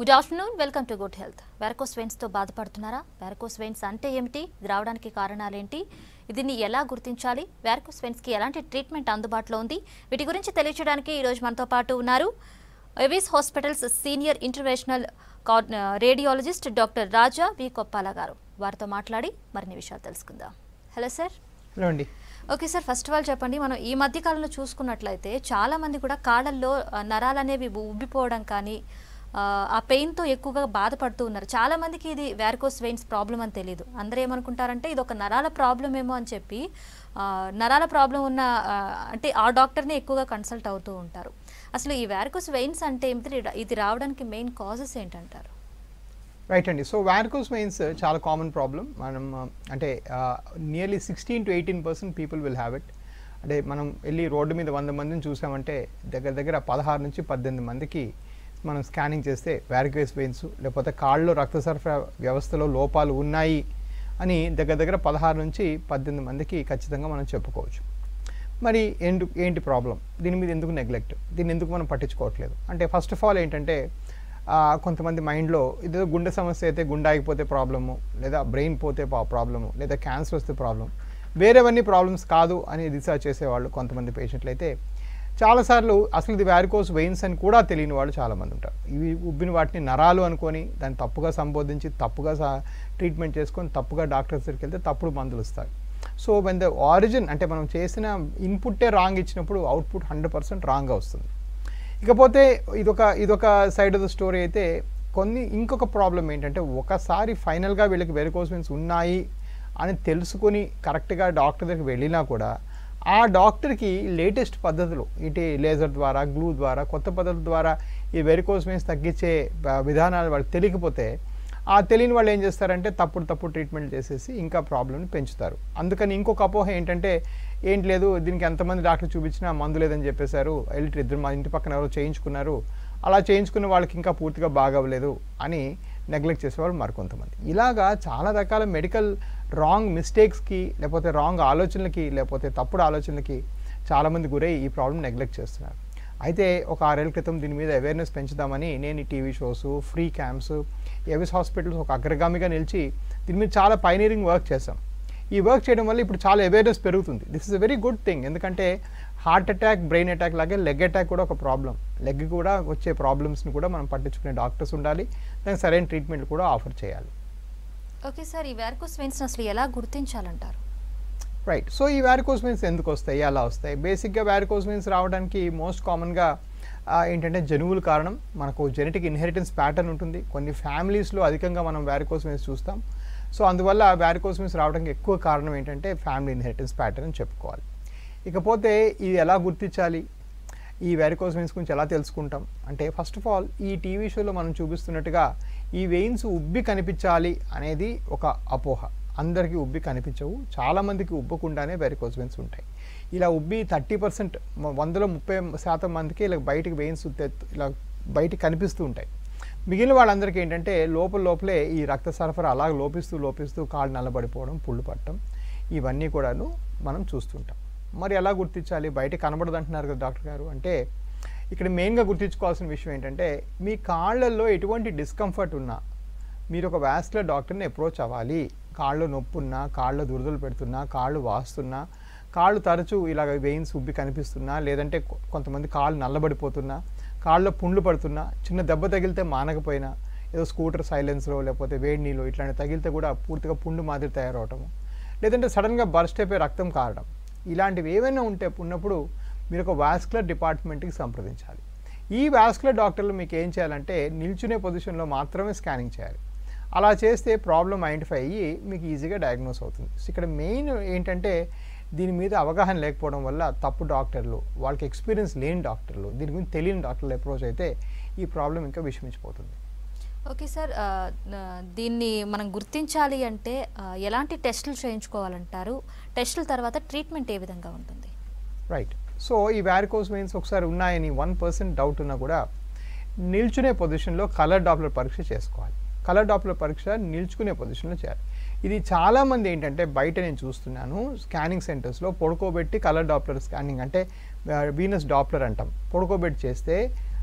good afternoon welcome to good health varicose వెయిన్స్తో బాధపడుతున్నారా varicose veins అంటే ఏమిటి ఇది రావడానికి కారణాలేంటి దీన్ని ఎలా గుర్తించాలి వెరకోస్ వెయిన్స్కి ఎలాంటి ట్రీట్మెంట్ అందుబాటులో ఉంది వీటి గురించి తెలియజేయడానికి ఈరోజు మనతో పాటు ఉన్నారు Avis hospitals senior interventional radiologist doctor Raja V Koppala గారు వారితో మాట్లాడి మరిన్ని విషయాలు తెలుసుకుందాం హలో సార్ హలో అండి okay sir first of all చెప్పండి మనం ఈ మధ్య కాలంలో చూసుకున్నట్లయితే చాలా మంది కూడా కాళ్ళల్లో ఆ, నరాలు అనేవి ఉబ్బి- ఉబ్బిపోవడం కానీ ఆ, ఆ పెయిన్తో ఎక్కువగా బాధపడుతూ ఉన్నారు చాలా మందికి ఇది వ్యారికోస్ వెయిన్స్ ప్రాబ్లం అని తెలియదు అందరూ ఏమనుకుంటారంటే ఇది ఒక నరాల ప్రాబ్లం ఏమో అని చెప్పి ఆ, నరాల ప్రాబ్లం ఉన్న ఆ, అంటే ఆ డాక్టర్ని ఎక్కువగా కన్సల్ట్ అవుతూ ఉంటారు అసలు ఈ వ్యారికోస్ వెయిన్స్ అంటే ఏమిటి ఇది రావడానికి మెయిన్ కాజెస్ ఏంటంటారు రైట్ అండి సో వ్యారికోస్ వెయిన్స్ చాలా కామన్ ప్రాబ్లం మనం ఆ, అంటే nearly sixteen to eighteen percent people will have it అంటే మనం వెళ్ళి రోడ్డు మీద వంద మందిని చూసామంటే దగ్గర దగ్గర పదహారు నుంచి పద్దెనిమిది మందికి మనం స్కానింగ్ చేస్తే వ్యారికోస్ వెయిన్స్ లేకపోతే కాళ్ళలో రక్త సరఫరా వ్యవస్థలో లోపాలు ఉన్నాయి అని దగ్గర దగ్గర పదహారు నుంచి పద్దెనిమిది మందికి ఖచ్చితంగా మనం చెప్పుకోవచ్చు మరి ఎందు ఏంటి ప్రాబ్లం దీని మీద ఎందుకు నెగ్లెక్ట్ దీన్ని ఎందుకు మనం పట్టించుకోవట్లేదు అంటే ఫస్ట్ ఆఫ్ ఆల్ ఏంటంటే ఆ, కొంతమంది మైండ్లో ఇదేదో గుండె సమస్య అయితే గుండె ఆగిపోతే ప్రాబ్లము లేదా బ్రెయిన్ పోతే ప్రాబ్లము లేదా క్యాన్సర్ వస్తే ప్రాబ్లం వేరేవన్నీ ప్రాబ్లమ్స్ కాదు అని రీసెర్చ్ చేసేవాళ్ళు కొంతమంది పేషెంట్లు అయితే చాలాసార్లు అసలు ఇది వ్యారికోస్ వెయిన్స్ అని కూడా తెలియని వాళ్ళు చాలామంది ఉంటారు ఇవి ఉబ్బిన వాటిని నరాలు అనుకొని దాన్ని తప్పుగా సంబోధించి తప్పుగా ట్రీట్మెంట్ చేసుకొని తప్పుగా డాక్టర్స్ దగ్గరికి వెళ్తే తప్పుడు మందులు ఇస్తారు సో వెన్ ద ఆరిజిన్ అంటే మనం చేసిన ఇన్పుట్టే రాంగ్ ఇచ్చినప్పుడు అవుట్పుట్ హండ్రెడ్ పర్సెంట్ రాంగ్గా వస్తుంది ఇకపోతే ఇదొక ఇదొక సైడ్ ఆఫ్ ద స్టోరీ అయితే కొన్ని ఇంకొక ప్రాబ్లం ఏంటంటే ఒకసారి ఫైనల్గా వీళ్ళకి వెరికోస్ వెయిన్స్ ఉన్నాయి అని తెలుసుకొని కరెక్ట్గా డాక్టర్ దగ్గరికి వెళ్ళినా కూడా ఆ డాక్టర్కి లేటెస్ట్ పద్ధతులు ఇటు లేజర్ ద్వారా గ్లూ ద్వారా కొత్త పద్ధతుల ద్వారా ఈ వెరికోస్ వెయిన్స్ తగ్గించే ఆ, విధానాలు వాళ్ళకి తెలియకపోతే ఆ తెలియని వాళ్ళు ఏం చేస్తారంటే తప్పుడు తప్పుడు ట్రీట్మెంట్ చేసేసి ఇంకా ప్రాబ్లమ్ని పెంచుతారు అందుకని ఇంకొక అపోహ ఏంటంటే ఏంటి లేదు దీనికి ఎంతమంది డాక్టర్ చూపించినా మందు లేదని చెప్పేశారు వెళ్ళి ఇద్దరు మా ఇంటి పక్కన ఎవరో చేయించుకున్నారు అలా చేయించుకున్న వాళ్ళకి ఇంకా పూర్తిగా బాగవ్వలేదు అని నెగ్లెక్ట్ చేసేవాళ్ళు మరికొంతమంది ఇలాగా చాలా రకాల మెడికల్ రాంగ్ మిస్టేక్స్కి లేకపోతే రాంగ్ ఆలోచనలకి లేకపోతే తప్పుడు ఆలోచనలకి చాలామంది గురై ఈ ప్రాబ్లం నెగ్లెక్ట్ చేస్తున్నారు అయితే ఒక ఆరేళ్ల క్రితం దీని మీద అవేర్నెస్ పెంచుదామని నేను ఈ TV shows free camps Avis hospitals ఒక అగ్రగామిగా నిలిచి దీని మీద చాలా పైనీరింగ్ వర్క్ చేశాం ఈ వర్క్ చేయడం వల్ల ఇప్పుడు చాలా అవేర్నెస్ పెరుగుతుంది this is a very good thing ఎందుకంటే హార్ట్ అటాక్ బ్రెయిన్ అటాక్ లాగే లెగ్ అటాక్ కూడా ఒక ప్రాబ్లం లెగ్ కూడా వచ్చే ప్రాబ్లమ్స్ని కూడా మనం పట్టించుకునే డాక్టర్స్ ఉండాలి దానికి సరైన ట్రీట్మెంట్ కూడా ఆఫర్ చేయాలి ఓకే సార్ ఈ వ్యారికోస్ వెయిన్స్ అసలు ఎలా గుర్తించాలంటారు రైట్ సో ఈ వ్యారికోస్ వెయిన్స్ ఎందుకు వస్తాయి ఎలా వస్తాయి బేసిక్గా వ్యారికోస్ వెయిన్స్ రావడానికి మోస్ట్ కామన్గా ఏంటంటే జనువుల కారణం మనకు జెనెటిక్ ఇన్హెరిటెన్స్ ప్యాటర్న్ ఉంటుంది కొన్ని ఫ్యామిలీస్లో అధికంగా మనం వ్యారికోస్ వెయిన్స్ చూస్తాం సో అందువల్ల వ్యారికోస్ వెయిన్స్ రావడానికి ఎక్కువ కారణం ఏంటంటే ఫ్యామిలీ ఇన్హెరిటెన్స్ ప్యాటర్న్ అని చెప్పుకోవాలి ఇకపోతే ఇది ఎలా గుర్తించాలి ఈ వ్యారికోస్ వెయిన్స్ గురించి ఎలా తెలుసుకుంటాం అంటే ఫస్ట్ ఆఫ్ ఆల్ ఈ టీవీ షోలో మనం చూపిస్తున్నట్టుగా ఈ వెయిన్స్ ఉబ్బి కనిపించాలి అనేది ఒక అపోహ అందరికీ ఉబ్బి కనిపించవు చాలామందికి ఉబ్బకుండానే వెరికోస్ వెయిన్స్ ఉంటాయి ఇలా ఉబ్బి థర్టీ పర్సెంట్ వందలో ముప్పై శాతం మందికి ఇలా బయటికి వెయిన్స్ ఇలా బయటికి కనిపిస్తూ ఉంటాయి మిగిలిన వాళ్ళందరికీ ఏంటంటే లోపల లోపలే ఈ రక్త సరఫరా అలా లోపిస్తూ లోపిస్తూ కాళ్ళు నల్లబడిపోవడం పుళ్ళు పట్టడం ఇవన్నీ కూడాను మనం చూస్తుంటాం మరి ఎలా గుర్తించాలి బయట కనబడదు అంటున్నారు కదా డాక్టర్ గారు అంటే ఇక్కడ మెయిన్గా గుర్తించుకోవాల్సిన విషయం ఏంటంటే మీ కాళ్ళల్లో ఎటువంటి డిస్కంఫర్ట్ ఉన్నా మీరు ఒక వ్యాస్కులర్ డాక్టర్ని అప్రోచ్ అవ్వాలి కాళ్ళు నొప్పి ఉన్నా కాళ్ళు దురదలు పెడుతున్నా కాళ్ళు వాస్తున్నా కాళ్ళు తరచూ ఇలాగ వెయిన్స్ ఉబ్బి కనిపిస్తున్నా లేదంటే కొ- కొంతమంది కాళ్ళు నల్లబడిపోతున్నా కాళ్ళలో పుండ్లు పడుతున్నా చిన్న దెబ్బ తగిలితే మానకపోయినా ఏదో స్కూటర్ సైలెన్స్లో లేకపోతే వేడి నీళ్ళు ఇట్లాంటి తగిలితే కూడా పూర్తిగా పుండు మాదిరి తయారవటము లేదంటే సడన్గా బర్స్ట్ అయిపోయి రక్తం కారడం ఇలాంటివి ఏవైనా ఉంటే ఉన్నప్పుడు మీరు ఒక వాస్కులర్ డిపార్ట్మెంట్కి సంప్రదించాలి ఈ వాస్కులర్ డాక్టర్లు మీకు ఏం చేయాలంటే నిల్చునే పొజిషన్లో మాత్రమే స్కానింగ్ చేయాలి అలా చేస్తే ప్రాబ్లం ఐడెంటిఫై అయ్యి మీకు ఈజీగా డయాగ్నోస్ అవుతుంది సో ఇక్కడ మెయిన్ ఏంటంటే దీని మీద అవగాహన లేకపోవడం వల్ల తప్పు డాక్టర్లు వాళ్ళకి ఎక్స్పీరియన్స్ లేని డాక్టర్లు దీని గురించి తెలియని డాక్టర్లు అప్రోచ్ అయితే ఈ ప్రాబ్లం ఇంకా విషమించిపోతుంది ఓకే సార్ ఆ, ఆ, దీన్ని మనం గుర్తించాలి అంటే ఆ, ఎలాంటి టెస్టులు చేయించుకోవాలంటారు టెస్టుల తర్వాత ట్రీట్మెంట్ ఏ విధంగా ఉంటుంది రైట్ సో ఈ వ్యారికోస్ వెయిన్స్ ఒకసారి ఉన్నాయని వన్ పర్సెంట్ డౌట్ ఉన్నా కూడా నిల్చునే పొజిషన్లో కలర్ డాప్లర్ పరీక్ష చేసుకోవాలి కలర్ డాప్లర్ పరీక్ష నిల్చుకునే పొజిషన్లో చేయాలి ఇది చాలామంది ఏంటంటే బయట నేను చూస్తున్నాను స్కానింగ్ సెంటర్స్లో పడుకోబెట్టి కలర్ డాప్లర్ స్కానింగ్ అంటే వీనస్ డాప్లర్ అంటాం పడుకోబెట్టి చేస్తే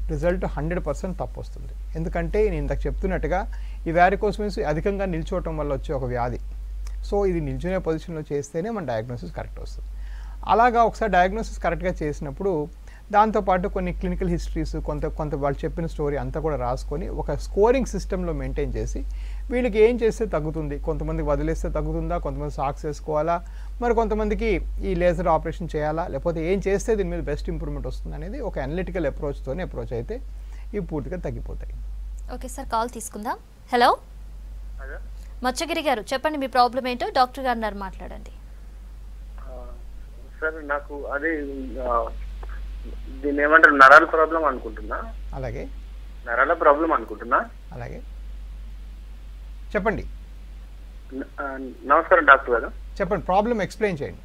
రిజల్ట్ హండ్రెడ్ పర్సెంట్ తప్పు వస్తుంది ఎందుకంటే నేను ఇందాక చెప్తున్నట్టుగా ఈ వ్యారికోస్ వెయిన్స్ అధికంగా నిల్చోవటం వల్ల వచ్చే ఒక వ్యాధి సో ఇది నిల్చునే పొజిషన్లో చేస్తేనే మన డయాగ్నోసిస్ కరెక్ట్ వస్తుంది అలాగా ఒకసారి డయాగ్నోసిస్ కరెక్ట్గా చేసినప్పుడు దాంతోపాటు కొన్ని క్లినికల్ హిస్టరీస్ కొంత కొంత వాళ్ళు చెప్పిన స్టోరీ అంతా కూడా రాసుకొని ఒక స్కోరింగ్ సిస్టంలో మెయింటైన్ చేసి వీళ్ళకి ఏం చేస్తే తగ్గుతుంది కొంతమందికి వదిలేస్తే తగ్గుతుందా కొంతమంది సాక్స్ వేసుకోవాలా మరి కొంతమందికి ఈ లేజర్ ఆపరేషన్ చేయాలా లేకపోతే ఏం చేస్తే దీని మీద బెస్ట్ ఇంప్రూవ్మెంట్ వస్తుంది అనేది ఒక అనలిటికల్ అప్రోచ్తోనే అప్రోచ్ అయితే ఇవి పూర్తిగా తగ్గిపోతాయి ఓకే సార్ కాల్ తీసుకుందాం హలో హలో మచ్చగిరి గారు చెప్పండి మీ ప్రాబ్లం ఏంటో డాక్టర్ గారు ఉన్నారు మాట్లాడండి ఆ, సార్ నాకు అదే ఆ, దీన్ని ఏమంటారు నరాల ప్రాబ్లం అనుకుంటున్నా అలాగే నరాల ప్రాబ్లం అనుకుంటున్నా అలాగే చెప్పండి న- ఆ, నమస్కారం డాక్టర్ గారు చెప్పండి ప్రాబ్లం ఎక్స్ప్లెయిన్ చేయండి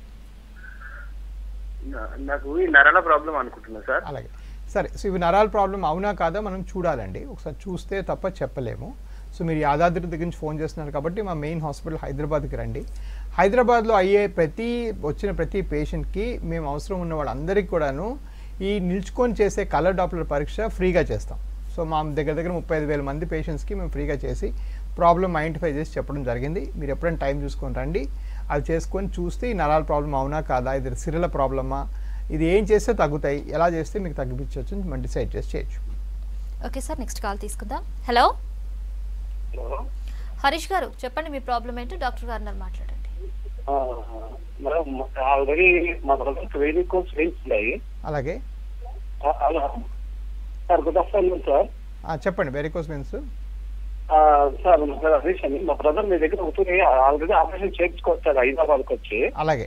నా- నాకు ఈ నరాల ప్రాబ్లం అనుకుంటున్నా సార్ అలాగే సరే సో ఇవి నరాల ప్రాబ్లం అవునా కాదా మనం చూడాలండి ఒకసారి చూస్తే తప్ప చెప్పలేము సో మీరు యాదాద్రి దగ్గర నుంచి ఫోన్ చేస్తున్నారు కాబట్టి మా మెయిన్ హాస్పిటల్ హైదరాబాద్కి రండి హైదరాబాద్లో అయ్యే ప్రతి వచ్చిన ప్రతి పేషెంట్కి మేము అవసరం ఉన్న వాళ్ళందరికీ కూడాను ఈ నిల్చుకొని చేసే కలర్ డాప్లర్ పరీక్ష ఫ్రీగా చేస్తాం సో మా దగ్గర దగ్గర ముప్పై ఐదు వేల మంది పేషెంట్స్కి మేము ఫ్రీగా చేసి ప్రాబ్లం ఐడెంటిఫై చేసి చెప్పడం జరిగింది మీరు ఎప్పుడైనా టైం చూసుకొని రండి అది చేసుకొని చూస్తే ఈ నరాల ప్రాబ్లం అవునా కాదా ఇది సిరల ప్రాబ్లమా ఇది ఏం చేస్తే తగ్గుతాయి ఎలా చేస్తే మీకు తగ్గిపించవచ్చు మనం డిసైడ్ చేసి చేయొచ్చు ఓకే సార్ నెక్స్ట్ కాల్ తీసుకుందాం హలో హలో హరీష్ గారు చెప్పండి మీ ప్రాబ్లం ఏంటో డాక్టర్ గారు ఉన్నారు మాట్లాడండి మేడం ఆల్రెడీ మా బ్రదర్కి వెయ్యి కోర్స్ వేయించాయి అలాగే అలా సార్ గుడ్ ఆఫ్టర్నూన్ సార్ ఆ, చెప్పండి వెరికోస్ వెన్స్ ఆ, సార్ నా పేరు హరీష్ అని మా బ్రదర్ మీ దగ్గర ఒకటి ఆల్రెడీ ఆపరేషన్ చేయించుకొచ్చాడు హైదరాబాద్కి వచ్చి అలాగే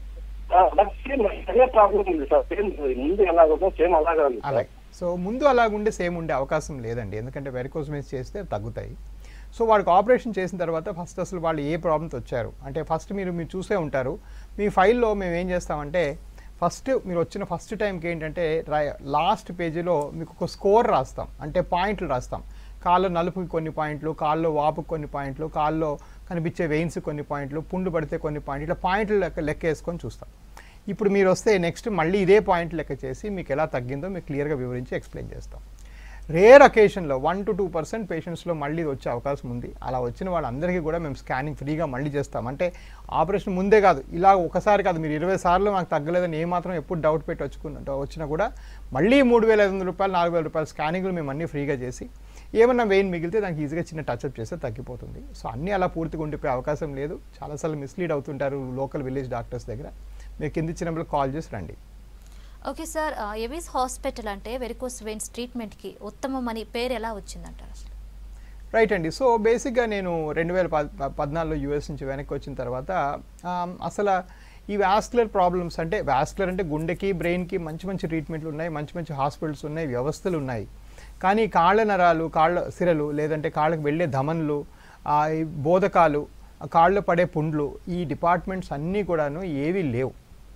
ఆ, నాకు సేమ్ అదే ప్రాబ్లం ఉంది సార్ సేమ్ ముందు ఎలాగో సేమ్ అలాగే ఉంది సార్ అలాగే సో ముందు అలాగుండే సేమ్ ఉండే అవకాశం లేదండి ఎందుకంటే వెరికోస్ వెన్స్ చేస్తే తగ్గుతాయి సో వాడికి ఆపరేషన్ చేసిన తర్వాత ఫస్ట్ అసలు వాళ్ళు ఏ ప్రాబ్లమ్తో వచ్చారు అంటే ఫస్ట్ మీరు మీరు చూసే ఉంటారు మీ ఫైల్లో మేము ఏం చేస్తామంటే ఫస్ట్ మీరు వచ్చిన ఫస్ట్ టైంకి ఏంటంటే లాస్ట్ పేజీలో మీకు ఒక స్కోర్ రాస్తాం అంటే పాయింట్లు రాస్తాం కాళ్ళలో నలుపుకి కొన్ని పాయింట్లు కాళ్ళలో వాపుకి కొన్ని పాయింట్లు కాళ్ళలో కనిపించే వెయిన్స్ కొన్ని పాయింట్లు పుండు పడితే కొన్ని పాయింట్లు ఇట్లా పాయింట్లు లెక్క లెక్క వేసుకొని చూస్తాం ఇప్పుడు మీరు వస్తే నెక్స్ట్ మళ్ళీ ఇదే పాయింట్ లెక్క చేసి మీకు ఎలా తగ్గిందో మీకు క్లియర్గా వివరించి ఎక్స్ప్లెయిన్ చేస్తాం రేర్ అకేషన్లో వన్ టు టూ పర్సెంట్ పేషెంట్స్లో మళ్ళీ ఇది వచ్చే అవకాశం ఉంది అలా వచ్చిన వాళ్ళందరికీ కూడా మేము స్కానింగ్ ఫ్రీగా మళ్ళీ చేస్తాం అంటే ఆపరేషన్ ముందే కాదు ఇలా ఒకసారి కాదు మీరు ఇరవై సార్లు మాకు తగ్గలేదని ఏమాత్రం ఎప్పుడు డౌట్ పెట్టి వచ్చుకున్న వచ్చినా కూడా మళ్ళీ మూడు వేల ఐదు వందల రూపాయలు నాలుగు వేల రూపాయల స్కానింగ్లు మేము అన్నీ ఫ్రీగా చేసి ఏమన్నా వెయిన్ మిగిలితే దానికి ఈజీగా చిన్న టచ్అప్ చేస్తే తగ్గిపోతుంది సో అన్నీ అలా పూర్తిగా ఉండిపోయే అవకాశం లేదు చాలాసార్లు మిస్లీడ్ అవుతుంటారు లోకల్ విలేజ్ డాక్టర్స్ దగ్గర మీరు కింద ఇచ్చినప్పుడు కాల్ చేసి రండి ఓకే సార్ ఎవిస్ హాస్పిటల్ అంటే వెరికోస్ వెయిన్స్ ట్రీట్మెంట్కి ఉత్తమం అని పేరు ఎలా వచ్చిందంటారు అసలు రైట్ అండి సో బేసిక్గా నేను రెండు వేల పద్ పద్నాలుగులో యూఎస్ నుంచి వెనక్కి వచ్చిన తర్వాత ఆమ్, అసలు ఈ వ్యాస్కులర్ ప్రాబ్లమ్స్ అంటే వ్యాస్కులర్ అంటే గుండెకి బ్రెయిన్కి మంచి మంచి ట్రీట్మెంట్లు ఉన్నాయి మంచి మంచి హాస్పిటల్స్ ఉన్నాయి వ్యవస్థలు ఉన్నాయి కానీ కాళ్ళ నరాలు కాళ్ళ సిరలు లేదంటే కాళ్ళకి వెళ్ళే ధమనులు ఆ, ఈ బోధకాలు ఆ కాళ్ళు పడే పుండ్లు ఈ డిపార్ట్మెంట్స్ అన్నీ కూడాను ఏవీ లేవు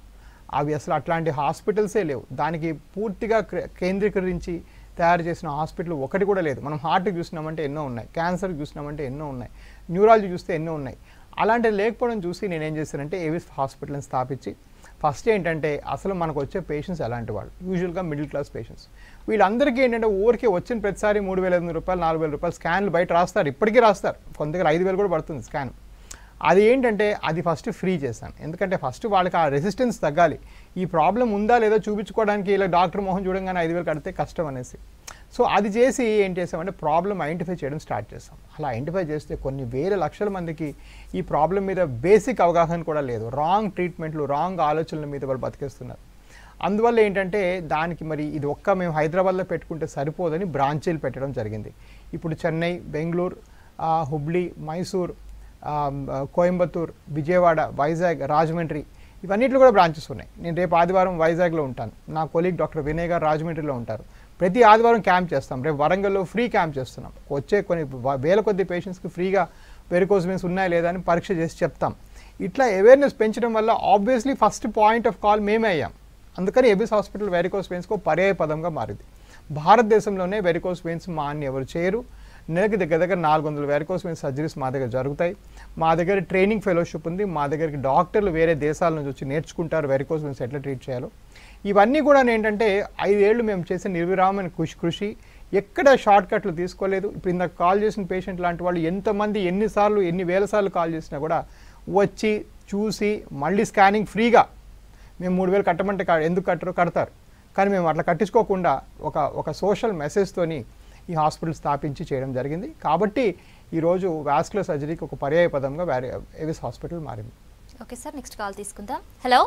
అవి అసలు అట్లాంటి హాస్పిటల్సే లేవు దానికి పూర్తిగా క్రే- కేంద్రీకరించి తయారు చేసిన హాస్పిటల్ ఒకటి కూడా లేదు మనం హార్ట్కి చూసినామంటే ఎన్నో ఉన్నాయి క్యాన్సర్కి చూసినామంటే ఎన్నో ఉన్నాయి న్యూరాలజీ చూస్తే ఎన్నో ఉన్నాయి అలాంటివి లేకపోవడం చూసి నేను ఏం చేశానంటే ఏవిస్ హాస్పిటల్ని స్థాపించి ఫస్ట్ ఏంటంటే అసలు మనకు వచ్చే పేషెంట్స్ ఎలాంటి వాళ్ళు యూజువల్గా మిడిల్ క్లాస్ పేషెంట్స్ వీళ్ళందరికీ ఏంటంటే ఊరికే వచ్చిన ప్రతిసారి మూడు వేల ఐదు వందల రూపాయలు నాలుగు వేల రూపాయలు స్కాన్లు బయట రాస్తారు ఇప్పటికీ రాస్తారు కొంత దగ్గర ఐదు వేలు కూడా పడుతుంది స్కాన్ అది ఏంటంటే అది ఫస్ట్ ఫ్రీ చేశాను ఎందుకంటే ఫస్ట్ వాళ్ళకి ఆ రెసిస్టెన్స్ తగ్గాలి ఈ ప్రాబ్లం ఉందా లేదో చూపించుకోవడానికి ఇలా డాక్టర్ మొహం చూడంగానే ఐదు వేలు కడితే కష్టం అనేసి సో అది చేసి ఏం చేసామంటే ప్రాబ్లం ఐడెంటిఫై చేయడం స్టార్ట్ చేస్తాం అలా ఐడెంటిఫై చేస్తే కొన్ని వేల లక్షల మందికి ఈ ప్రాబ్లం మీద బేసిక్ అవగాహన కూడా లేదు రాంగ్ ట్రీట్మెంట్లు రాంగ్ ఆలోచనల మీద వాళ్ళు బతికేస్తున్నారు అందువల్ల ఏంటంటే దానికి మరి ఇది ఒక్క మేము హైదరాబాద్లో పెట్టుకుంటే సరిపోదని బ్రాంచీలు పెట్టడం జరిగింది ఇప్పుడు చెన్నై బెంగళూరు ఆ, హుబ్లీ మైసూర్ ఆ, కోయంబత్తూర్ విజయవాడ వైజాగ్ రాజమండ్రి ఇవన్నిట్లో కూడా బ్రాంచెస్ ఉన్నాయి నేను రేపు ఆదివారం వైజాగ్లో ఉంటాను నా కొలీగ్ డాక్టర్ వినయ్ గారు రాజమండ్రిలో ఉంటారు ప్రతి ఆదివారం క్యాంప్ చేస్తాం రేపు వరంగల్లో ఫ్రీ క్యాంప్ చేస్తున్నాం వచ్చే కొన్ని వ- వేల కొద్ది పేషెంట్స్కి ఫ్రీగా వెరికోజ్ మీన్స్ ఉన్నాయా లేదా అని పరీక్ష చేసి చెప్తాం ఇట్లా అవేర్నెస్ పెంచడం వల్ల obviously first point of call మేమే అయ్యాం అందుకని ఎబిస్ హాస్పిటల్ వెరికోస్ వెయిన్స్కు పర్యాయ పదంగా మారింది భారతదేశంలోనే వెరికోస్ వెయిన్స్ మా అన్ని ఎవరు చేయరు నెలకి దగ్గర దగ్గర నాలుగు వందల వెరికోస్ వెయిన్స్ సర్జరీస్ మా దగ్గర జరుగుతాయి మా దగ్గర ట్రైనింగ్ ఫెలోషిప్ ఉంది మా దగ్గరికి డాక్టర్లు వేరే దేశాల నుంచి వచ్చి నేర్చుకుంటారు వెరికోస్ వెయిన్స్ ఎట్లా ట్రీట్ చేయాలో ఇవన్నీ కూడా ఏంటంటే ఐదేళ్లు మేము చేసే నిర్విరామమైన కృషి కృషి ఎక్కడ షార్ట్ కట్లు తీసుకోలేదు ఇప్పుడు ఇందాక కాల్ చేసిన పేషెంట్ లాంటి వాళ్ళు ఎంతమంది ఎన్నిసార్లు ఎన్ని వేల సార్లు కాల్ చేసినా కూడా వచ్చి చూసి మళ్ళీ స్కానింగ్ ఫ్రీగా మేము మూడు వేలు కట్టమంటే క- ఎందుకు కట్టరు కడతారు కానీ మేము అట్లా కట్టించుకోకుండా ఒక ఒక సోషల్ మెసేజ్తోని ఈ హాస్పిటల్ స్థాపించి చేయడం జరిగింది కాబట్టి ఈరోజు వాస్కులర్ సర్జరీకి ఒక పర్యాయ పదంగా వ్యారి ఎవిస్ హాస్పిటల్ మారింది ఓకే సార్ నెక్స్ట్ కాల్ తీసుకుందాం హలో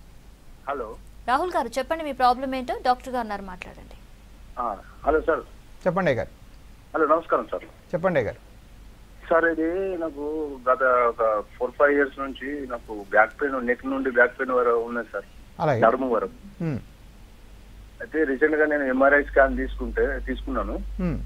హలో రాహుల్ గారు చెప్పండి మీ ప్రాబ్లం ఏంటో డాక్టర్ గారు ఉన్నారు మాట్లాడండి ఆ, హలో సార్ చెప్పండి అయ్య గారు హలో నమస్కారం సార్ చెప్పండి అయ్య గారు సార్ ఇది నాకు గత ఒక ఫోర్ ఫైవ్ ఇయర్స్ నుంచి నాకు బ్యాక్ పెయిన్ నెక్ నుండి బ్యాక్ పెయిన్ వరకు ఉన్నది సార్ అలాగే నడుము వరకు ఉమ్, అయితే రీసెంట్ గా నేను ఎంఆర్ఐ స్కాన్ తీసుకుంటే తీసుకున్నాను ఉమ్,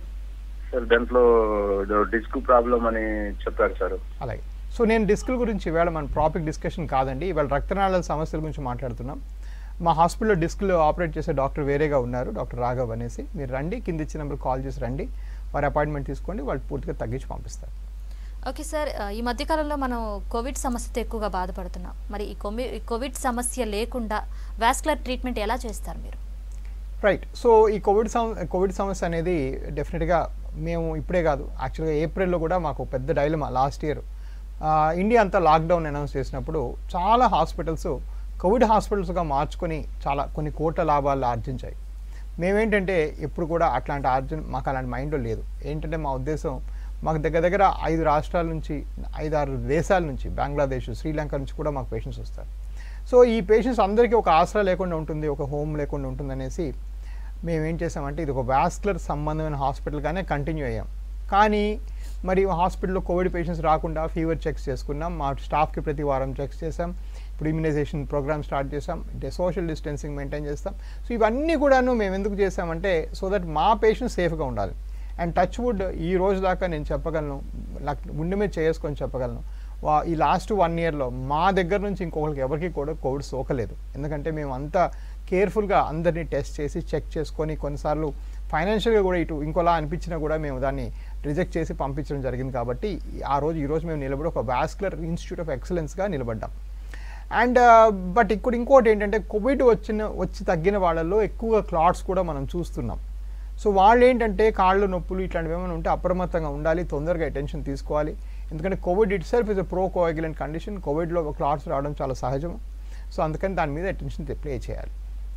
సార్ దాంట్లో డిస్క్ ప్రాబ్లం అని చెప్పారు సార్ అలాగే సో నేను డిస్కుల గురించి ఇవాళ మన ప్రాఫిక్ డిస్కషన్ కాదండి ఇవాళ రక్తనాళాల సమస్యల గురించి మాట్లాడుతున్నాం మా హాస్పిటల్లో డిస్క్లు ఆపరేట్ చేసే డాక్టర్ వేరేగా ఉన్నారు డాక్టర్ రాఘవ్ అనేసి మీరు రండి కింద ఇచ్చిన నెంబర్ కాల్ చేసి రండి వారి అపాయింట్మెంట్ తీసుకోండి వాళ్ళు పూర్తిగా తగ్గించి పంపిస్తారు ఓకే సార్ ఆ, ఈ మధ్యకాలంలో మనం కోవిడ్ సమస్యతో ఎక్కువగా బాధపడుతున్నాం మరి ఈ కోమి ఈ కోవిడ్ సమస్య లేకుండా వాస్కులర్ ట్రీట్మెంట్ ఎలా చేస్తారు మీరు రైట్ సో ఈ కోవిడ్ సమ కోవిడ్ సమస్య అనేది డెఫినెట్గా మేము ఇప్పుడే కాదు యాక్చువల్గా ఏప్రిల్లో కూడా మాకు పెద్ద డైలమా లాస్ట్ ఇయర్ ఇండియా అంతా లాక్డౌన్ అనౌన్స్ చేసినప్పుడు చాలా హాస్పిటల్స్ కోవిడ్ హాస్పిటల్స్గా మార్చుకొని చాలా కొన్ని కోట్ల లాభాలు ఆర్జించాయి మేమేంటంటే ఎప్పుడు కూడా అట్లాంటి ఆర్జన మాకు అలాంటి మైండ్లో లేదు ఏంటంటే మా ఉద్దేశం మాకు దగ్గర దగ్గర ఐదు రాష్ట్రాల నుంచి ఐదారు దేశాల నుంచి బంగ్లాదేశ్ శ్రీలంక నుంచి కూడా మాకు పేషెంట్స్ వస్తారు సో ఈ పేషెంట్స్ అందరికీ ఒక ఆసరా లేకుండా ఉంటుంది ఒక హోమ్ లేకుండా ఉంటుంది అనేసి మేము ఏం చేసామంటే ఇది ఒక వాస్కులర్ సంబంధమైన హాస్పిటల్గానే కంటిన్యూ అయ్యాం కానీ మరి హాస్పిటల్లో కోవిడ్ పేషెంట్స్ రాకుండా ఫీవర్ చెక్స్ చేసుకున్నాం మా స్టాఫ్కి ప్రతి వారం చెక్స్ చేసాం ఇప్పుడు ఇమ్యునైజేషన్ ప్రోగ్రామ్ స్టార్ట్ చేసాం అంటే సోషల్ డిస్టెన్సింగ్ మెయింటైన్ చేస్తాం సో ఇవన్నీ కూడాను మేము ఎందుకు చేసామంటే సో దట్ మా పేషెంట్స్ సేఫ్గా ఉండాలి అండ్ టచ్ వుడ్ ఈ రోజు దాకా నేను చెప్పగలను నాకు గుండె మీద చేసుకొని చెప్పగలను వా- ఈ లాస్ట్ వన్ ఇయర్లో మా దగ్గర నుంచి ఇంకొకరికి ఎవరికి కూడా కోవిడ్ సోకలేదు ఎందుకంటే మేము అంతా కేర్ఫుల్గా అందరినీ టెస్ట్ చేసి చెక్ చేసుకొని కొన్నిసార్లు ఫైనాన్షియల్గా కూడా ఇటు ఇంకోలా అనిపించినా కూడా మేము దాన్ని రిజెక్ట్ చేసి పంపించడం జరిగింది కాబట్టి ఆ రోజు ఈ రోజు మేము నిలబడి ఒక వాస్కులర్ ఇన్స్టిట్యూట్ ఆఫ్ ఎక్సలెన్స్గా నిలబడ్డాం అండ్ బట్ ఇక్కడ ఇంకోటి ఏంటంటే కోవిడ్ వచ్చిన వచ్చి తగ్గిన వాళ్ళల్లో ఎక్కువగా క్లాట్స్ కూడా మనం చూస్తున్నాం సో వాళ్ళు ఏంటంటే కాళ్ళు నొప్పులు ఇట్లాంటివి ఏమైనా ఉంటే అప్రమత్తంగా ఉండాలి తొందరగా అటెన్షన్ తీసుకోవాలి ఎందుకంటే Covid itself is a procoagulant condition కోవిడ్లో క్లాట్స్ రావడం చాలా సహజం సో అందుకని దాని మీద అటెన్షన్ ప్లే చేయాలి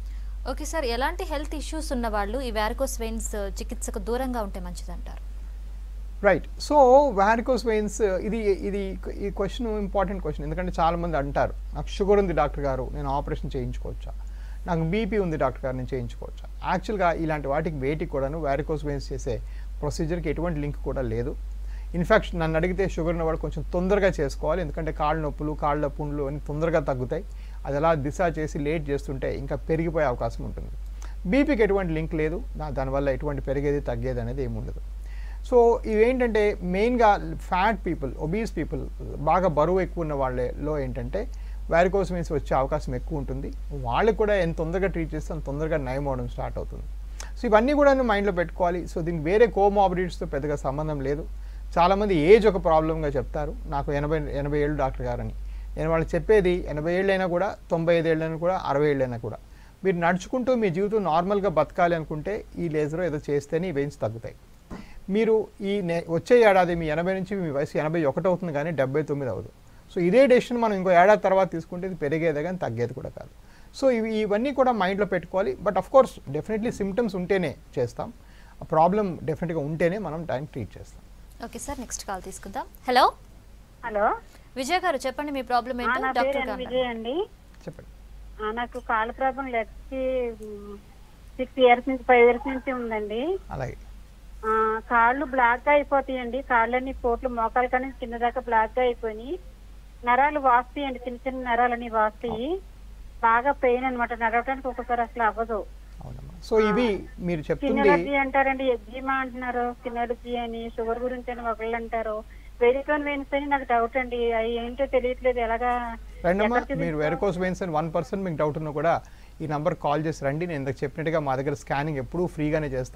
ఓకే సార్ ఎలాంటి హెల్త్ ఇష్యూస్ ఉన్న వాళ్ళు ఈ వ్యారికోస్ వెయిన్స్ చికిత్సకు దూరంగా ఉంటే మంచిదంటారు రైట్ సో వ్యారికోస్ వెయిన్స్ ఇది ఇది ఈ క్వశ్చన్ ఇంపార్టెంట్ క్వశ్చన్ ఎందుకంటే చాలామంది అంటారు నాకు షుగర్ ఉంది డాక్టర్ గారు నేను ఆపరేషన్ చేయించుకోవచ్చా నాకు బీపీ ఉంది డాక్టర్ గారు నేను చేయించుకోవచ్చా యాక్చువల్గా ఇలాంటి వాటికి వేటికి కూడాను వ్యారికోస్ వెయిన్స్ చేసే ప్రొసీజర్కి ఎటువంటి లింక్ కూడా లేదు ఇన్ఫాక్ట్ నన్ను అడిగితే షుగర్ ఉన్నవాడు కొంచెం తొందరగా చేసుకోవాలి ఎందుకంటే కాళ్ళ నొప్పులు కాళ్ళ పుండ్లు అని తొందరగా తగ్గుతాయి అది అలా దిశ చేసి లేట్ చేస్తుంటే ఇంకా పెరిగిపోయే అవకాశం ఉంటుంది బీపీకి ఎటువంటి లింక్ లేదు దా- దానివల్ల ఎటువంటి పెరిగేది తగ్గేది అనేది ఏమి ఉండదు సో ఇవేంటంటే మెయిన్గా ఫ్యాట్ పీపుల్ ఒబీస్ పీపుల్ బాగా బరువు ఎక్కువ ఉన్న వాళ్ళలో ఏంటంటే వ్యారికోస్ మీన్స్ వచ్చే అవకాశం ఎక్కువ ఉంటుంది వాళ్ళకి కూడా ఎంత తొందరగా ట్రీట్ చేస్తే అంత తొందరగా నయం అవడం స్టార్ట్ అవుతుంది సో ఇవన్నీ కూడా మైండ్లో పెట్టుకోవాలి సో దీనికి వేరే కోమాబిడిటీస్తో పెద్దగా సంబంధం లేదు చాలామంది ఏజ్ ఒక ప్రాబ్లంగా చెప్తారు నాకు ఎనభై ఎనభై ఏళ్ళు డాక్టర్ గారని నేను వాళ్ళకి చెప్పేది ఎనభై ఏళ్ళైనా కూడా తొంభై ఐదు ఏళ్ళైనా కూడా అరవై ఏళ్ళైనా కూడా మీరు నడుచుకుంటూ మీ జీవితం నార్మల్గా బతకాలి అనుకుంటే ఈ లేజర్ ఏదో చేస్తేనే ఈ వెయిన్స్ తగ్గుతాయి మీరు ఈ నె వచ్చే ఏడాది మీ ఎనభై నుంచి మీ వయసు ఎనభై ఒకటి అవుతుంది కానీ డెబ్బై తొమ్మిది అవ్వదు సో ఇదే డెసిషన్ మనం ఇంకో ఏడాది తర్వాత తీసుకుంటే ఇది పెరిగేదే కానీ తగ్గేది కూడా కాదు సో ఇవి ఇవన్నీ కూడా మైండ్లో పెట్టుకోవాలి but of course definitely symptoms ఉంటేనే చేస్తాం ఆ ప్రాబ్లం డెఫినెట్గా ఉంటేనే మనం దాన్ని ట్రీట్ చేస్తాం ఓకే సార్ నెక్స్ట్ కాల్ తీసుకుందాం హలో హలో విజయ్ గారు చెప్పండి మీ ప్రాబ్లం ఆ, ఏంటో నా పేరు డాక్టర్ ఎన్ గారు విజయ్ అండి చెప్పండి ఆ, నాకు కాళ్ళ ప్రాబ్లం లెగ్కి సిక్స్ ఇయర్స్ నుంచి ఫైవ్ ఇయర్స్ నుంచి ఉందండి అలాగే ఆ, కాళ్ళు బ్లాక్ అయిపోతాయండి కాళ్ళని పోట్లు మోకాలు కానీ కింద దాకా బ్లాక్ అయిపోయి నరాలు వాస్తాయండి చిన్న చిన్న నరాలని వాస్తాయి బాగా పెయిన్ అన్నమాట నడవటానికి ఒక్కొక్కసారి అసలు అవ్వదు అవునమ్మా సో ఇవి మీరు స్కిన్ చెప్తుంది ఎలర్జీ అంటారండి ఎగ్జిమా అంటున్నారు స్కిన్ ఎలర్జీ అని షుగర్ గురించి అని ఒకళ్ళు అంటారు వెరికోన్ వెయిన్స్ అని నాకు డౌట్ అండి అవి ఏంటో తెలియట్లేదు ఎలాగా రండమ్మా ఎక్కడికి మీరు వెరకోస్ వెయిన్స్ అని వన్ పర్సెంట్ మీకు డౌట్ ఉన్నా కూడా ఈ నెంబర్ కాల్ చేసి రండి నేను ఇందాక చెప్పినట్టుగా మా దగ్గర స్కానింగ్ ఎప్పుడూ ఫ్రీగానే చేస్తాం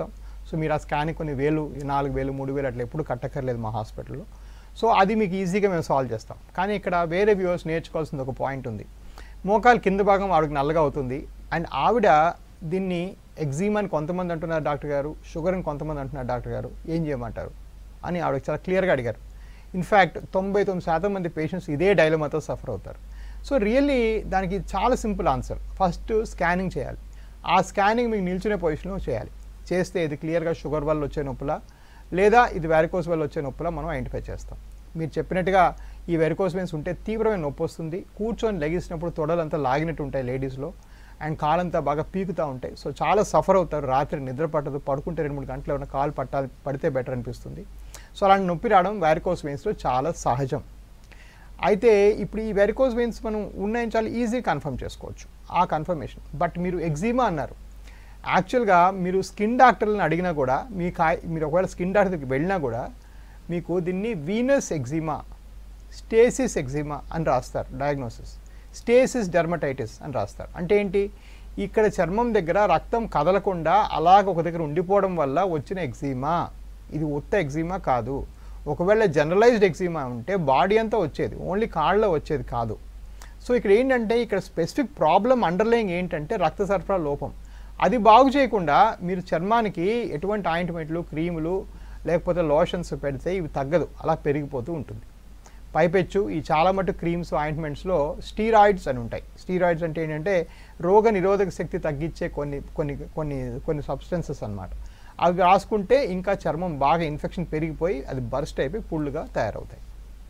సో మీరు ఆ స్కాన్ కొన్ని వేలు నాలుగు వేలు మూడు వేలు అట్లా ఎప్పుడు కట్టక్కర్లేదు మా హాస్పిటల్లో సో అది మీకు ఈజీగా మేము సాల్వ్ చేస్తాం కానీ ఇక్కడ వేరే వ్యూవర్స్ నేర్చుకోవాల్సింది ఒక పాయింట్ ఉంది మోకాలు కింద భాగం ఆవిడకి నల్లగా అవుతుంది అండ్ ఆవిడ దీన్ని ఎగ్జీమ్ అని కొంతమంది అంటున్నారు డాక్టర్ గారు షుగర్ అని కొంతమంది అంటున్నారు డాక్టర్ గారు ఏం చేయమంటారు అని ఆవిడకి చాలా క్లియర్గా అడిగారు ఇన్ఫ్యాక్ట్ తొంభై తొమ్మిది శాతం మంది పేషెంట్స్ ఇదే డైలమాతో సఫర్ అవుతారు సో రియల్లీ దానికి చాలా సింపుల్ ఆన్సర్ ఫస్ట్ స్కానింగ్ చేయాలి ఆ స్కానింగ్ మీకు నిల్చునే పొజిషన్లో చేయాలి చేస్తే ఇది క్లియర్గా షుగర్ వల్ల వచ్చే నొప్పులా లేదా ఇది వ్యారికోస్ వల్ల వచ్చే నొప్పులా మనం ఐడెంటిఫై చేస్తాం మీరు చెప్పినట్టుగా ఈ వెరికోస్ వెయిన్స్ ఉంటే తీవ్రమైన నొప్పి వస్తుంది కూర్చొని లెగిసినప్పుడు తొడలంతా లాగినట్టు ఉంటాయి లేడీస్లో అండ్ కాలంతా బాగా పీకుతూ ఉంటాయి సో చాలా సఫర్ అవుతారు రాత్రి నిద్ర పట్టదు పడుకుంటే రెండు మూడు గంటలు ఏమైనా కాలు పట్టాలి పడితే బెటర్ అనిపిస్తుంది సో అలాంటి నొప్పి రావడం వ్యారికోస్ వెయిన్స్లో చాలా సహజం అయితే ఇప్పుడు ఈ వెరికోస్ వెయిన్స్ మనం ఉన్నాయని చాలా ఈజీ కన్ఫర్మ్ చేసుకోవచ్చు ఆ కన్ఫర్మేషన్ బట్ మీరు ఎగ్జీమా అన్నారు యాక్చువల్గా మీరు స్కిన్ డాక్టర్లను అడిగినా కూడా మీ కాయ మీరు ఒకవేళ స్కిన్ డాక్టర్ దగ్గరికి వెళ్ళినా కూడా మీకు దీన్ని వీనస్ ఎగ్జిమా స్టేసిస్ ఎగ్జిమా అని రాస్తారు డయాగ్నోసిస్ స్టేసిస్ డెర్మటైటిస్ అని రాస్తారు అంటే ఏంటి ఇక్కడ చర్మం దగ్గర రక్తం కదలకుండా అలాగ ఒక దగ్గర ఉండిపోవడం వల్ల వచ్చిన ఎగ్జిమా ఇది ఉత్త ఎగ్జిమా కాదు ఒకవేళ జనరలైజ్డ్ ఎగ్జిమా ఉంటే బాడీ అంతా వచ్చేది ఓన్లీ కాళ్ళలో వచ్చేది కాదు సో ఇక్కడ ఏంటంటే ఇక్కడ స్పెసిఫిక్ ప్రాబ్లం అండర్లయింగ్ ఏంటంటే రక్త సరఫరా లోపం అది బాగు చేయకుండా మీరు చర్మానికి ఎటువంటి ఆయింట్మెంట్లు క్రీములు లేకపోతే లోషన్స్ పెడితే ఇవి తగ్గదు అలా పెరిగిపోతూ ఉంటుంది పైపెచ్చు ఈ చాలా మటు క్రీమ్స్ ఆయింట్మెంట్స్లో స్టీరాయిడ్స్ అని ఉంటాయి స్టీరాయిడ్స్ అంటే ఏంటంటే రోగ నిరోధక శక్తి తగ్గించే కొన్ని కొన్ని కొన్ని కొన్ని సబ్స్టెన్సెస్ అన్నమాట అవి రాసుకుంటే ఇంకా చర్మం బాగా ఇన్ఫెక్షన్ పెరిగిపోయి అది బర్స్ట్ అయిపోయి పుళ్ళుగా తయారవుతాయి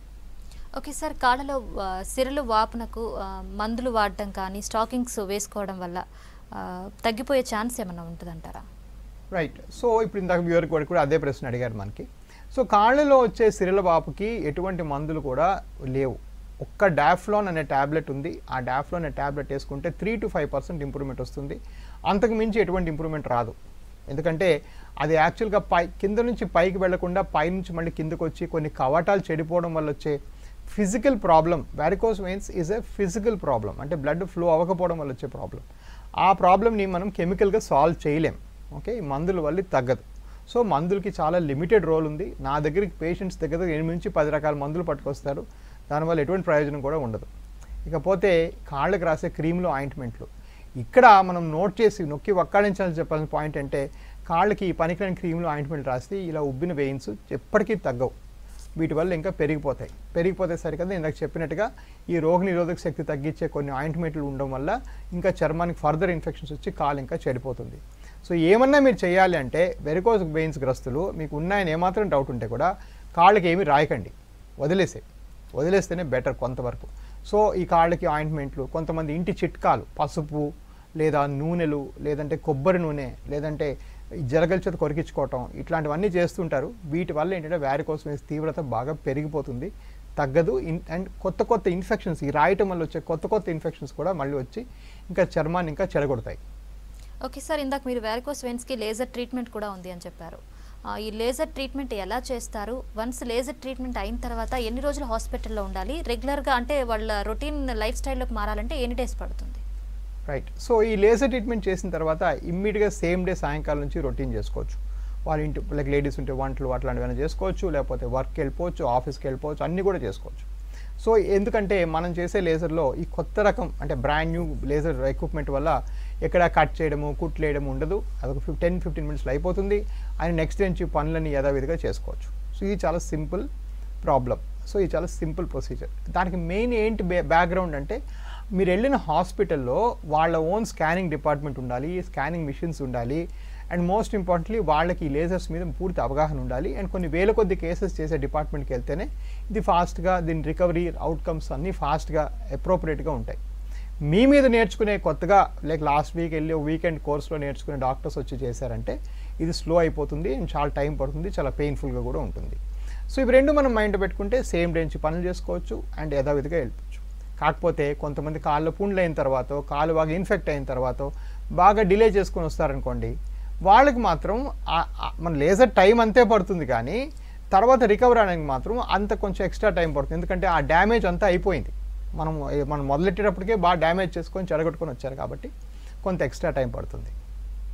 ఓకే సార్ కాళ్ళలో ఆ, సిరలు వాపునకు ఆ, మందులు వాడడం కానీ స్టాకింగ్స్ వేసుకోవడం వల్ల ఆ, తగ్గిపోయే ఛాన్స్ ఏమైనా ఉంటుందంటారా రైట్ సో ఇప్పుడు ఇందాక వ్యూవర్ కూడా కూడా అదే ప్రశ్న అడిగారు మనకి సో కాళ్ళలో వచ్చే సిరల వాపుకి ఎటువంటి మందులు కూడా లేవు ఒక్క డాఫ్లోన్ అనే ట్యాబ్లెట్ ఉంది ఆ డాఫ్లోన్ అనే ట్యాబ్లెట్ వేసుకుంటే three to five percent improvement వస్తుంది అంతకు మించి ఎటువంటి ఇంప్రూవ్మెంట్ రాదు ఎందుకంటే అది యాక్చువల్గా పై కింద నుంచి పైకి వెళ్లకుండా పై నుంచి మళ్ళీ కిందకు వచ్చి కొన్ని కవాటాలు చెడిపోవడం వల్ల వచ్చే physical problem varicose veins is a physical problem అంటే బ్లడ్ ఫ్లో అవ్వకపోవడం వల్ల వచ్చే ప్రాబ్లం ఆ ప్రాబ్లమ్ని మనం కెమికల్గా సాల్వ్ చేయలేం ఓకే ఈ మందుల వల్ల ఇది తగ్గదు సో మందులకి చాలా లిమిటెడ్ రోల్ ఉంది నా దగ్గరికి పేషెంట్స్ దగ్గర ఎనిమిది నుంచి పది రకాల మందులు పట్టుకొస్తారు దానివల్ల ఎటువంటి ప్రయోజనం కూడా ఉండదు ఇకపోతే కాళ్ళకి రాసే క్రీములు ఆయింట్మెంట్లు ఇక్కడ మనం నోట్ చేసి నొక్కి ఒక్కాడించాలని చెప్పాల్సిన పాయింట్ అంటే కాళ్ళకి ఈ పనికిరాని క్రీములు ఆయింట్మెంట్ రాస్తే ఇలా ఉబ్బిన వెయిన్స్ ఎప్పటికీ తగ్గవు వీటి వల్ల ఇంకా పెరిగిపోతాయి పెరిగిపోతే సరికదా ఇందాక చెప్పినట్టుగా ఈ రోగ నిరోధక శక్తి తగ్గించే కొన్ని ఆయింట్మెంట్లు ఉండడం వల్ల ఇంకా చర్మానికి ఫర్దర్ ఇన్ఫెక్షన్స్ వచ్చి కాలు ఇంకా చెడిపోతుంది సో ఏమన్నా మీరు చేయాలి అంటే వెరికోజ్ వెయిన్స్ గ్రస్తులు మీకు ఉన్నాయని ఏమాత్రం డౌట్ ఉంటే కూడా కాళ్ళకి ఏమీ రాయకండి వదిలేసే వదిలేస్తేనే బెటర్ కొంతవరకు సో ఈ కాళ్ళకి ఆయింట్మెంట్లు కొంతమంది ఇంటి చిట్కాలు పసుపు లేదా నూనెలు లేదంటే కొబ్బరి నూనె లేదంటే ఈ జరగల చేత కొరికించుకోవటం ఇట్లాంటివన్నీ చేస్తుంటారు వీటి వల్ల ఏంటంటే వ్యారికోస్ వెయిన్స్ తీవ్రత బాగా పెరిగిపోతుంది తగ్గదు ఇన్ అండ్ కొత్త కొత్త ఇన్ఫెక్షన్స్ ఈ రాయటం వల్ల వచ్చే కొత్త కొత్త ఇన్ఫెక్షన్స్ కూడా మళ్ళీ వచ్చి ఇంకా చర్మాన్ని ఇంకా చెడగొడతాయి ఓకే సార్ ఇందాక మీరు వ్యారికోస్ వెయిన్స్కి లేజర్ ట్రీట్మెంట్ కూడా ఉంది అని చెప్పారు ఆ, ఈ లేజర్ ట్రీట్మెంట్ ఎలా చేస్తారు వన్స్ లేజర్ ట్రీట్మెంట్ అయిన తర్వాత ఎన్ని రోజులు హాస్పిటల్లో ఉండాలి రెగ్యులర్గా అంటే వాళ్ళ రొటీన్ లైఫ్ స్టైల్లోకి మారాలంటే ఎన్ని డేస్ పడుతుంది రైట్ సో ఈ లేజర్ ట్రీట్మెంట్ చేసిన తర్వాత ఇమ్మీడియట్గా సేమ్ డే సాయంకాలం నుంచి రొటీన్ చేసుకోవచ్చు వాళ్ళ ఇంటి లైక్ లేడీస్ ఉంటే వంటలు అట్లాంటివైనా చేసుకోవచ్చు లేకపోతే వర్క్కి వెళ్ళిపోవచ్చు ఆఫీస్కి వెళ్ళిపోవచ్చు అన్నీ కూడా చేసుకోవచ్చు సో ఎందుకంటే మనం చేసే లేజర్లో ఈ కొత్త రకం అంటే బ్రాండ్ న్యూ లేజర్ ఎక్విప్మెంట్ వల్ల ఎక్కడ కట్ చేయడము కుట్లేయడం ఉండదు అదొక ఫిఫ్ టెన్ ఫిఫ్టీన్ మినిట్స్లో అయిపోతుంది అండ్ నెక్స్ట్ డే నుంచి పనులని యథావిధిగా చేసుకోవచ్చు సో ఇది చాలా సింపుల్ ప్రాబ్లం సో ఇది చాలా సింపుల్ ప్రొసీజర్ దానికి మెయిన్ ఏంటి బ్యాక్గ్రౌండ్ అంటే మీరు వెళ్ళిన హాస్పిటల్లో వాళ్ళ ఓన్ స్కానింగ్ డిపార్ట్మెంట్ ఉండాలి స్కానింగ్ మిషన్స్ ఉండాలి అండ్ మోస్ట్ ఇంపార్టెంట్లీ వాళ్ళకి ఈ లేజర్స్ మీద పూర్తి అవగాహన ఉండాలి అండ్ కొన్ని వేల కొద్ది కేసెస్ చేసే డిపార్ట్మెంట్కి వెళ్తేనే ఇది ఫాస్ట్గా దీని రికవరీ అవుట్కమ్స్ అన్నీ ఫాస్ట్గా అప్రోప్రియేట్గా ఉంటాయి మీ మీద నేర్చుకునే కొత్తగా లైక్ లాస్ట్ వీక్ వెళ్ళి వీకెండ్ కోర్స్లో నేర్చుకునే డాక్టర్స్ వచ్చి చేశారంటే ఇది స్లో అయిపోతుంది అండ్ చాలా టైం పడుతుంది చాలా పెయిన్ఫుల్గా కూడా ఉంటుంది సో ఇవి రెండు మనం మైండ్ పెట్టుకుంటే సేమ్ డే నుంచి పనులు చేసుకోవచ్చు అండ్ యథావిధిగా వెళ్ళిపోవచ్చు కాకపోతే కొంతమంది కాళ్ళు పుండ్లు అయిన తర్వాత కాలు బాగా ఇన్ఫెక్ట్ అయిన తర్వాత బాగా డిలే చేసుకొని వస్తారనుకోండి వాళ్ళకి మాత్రం ఆ- ఆ- మన లేజర్ టైం అంతే పడుతుంది కానీ తర్వాత రికవర్ అవడానికి మాత్రం అంత కొంచెం ఎక్స్ట్రా టైం పడుతుంది ఎందుకంటే ఆ డ్యామేజ్ అంతా అయిపోయింది మనం మనం మొదలెట్టేటప్పటికే బాగా డ్యామేజ్ చేసుకొని చెడగొట్టుకొని వచ్చారు కాబట్టి కొంత ఎక్స్ట్రా టైం పడుతుంది